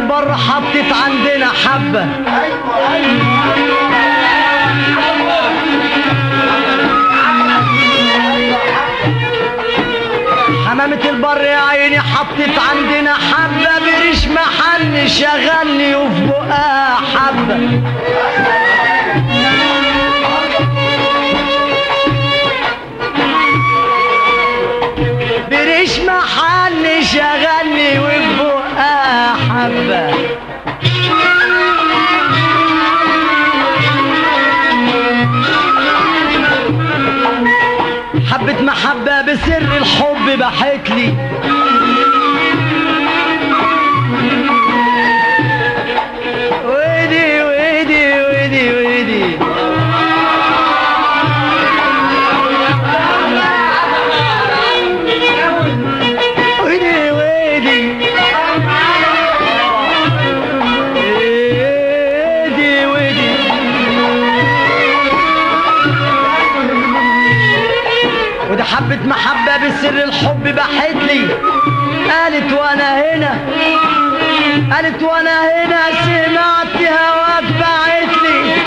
البر حطت عندنا حبة حمامة البر يا عيني حطت عندنا حبة بريش محل شغلني وفي بقها حبة بريش محل شغلني وفي بقها حبة حبة محبة بسر الحب بحتلي ويدي ويدي ويدي ويدي ويدي ويدي ويدي ويدي وده حبة محبة بسر الحب بحتلي قالت وانا هنا قالت وانا هنا سمعت هواك بعتلي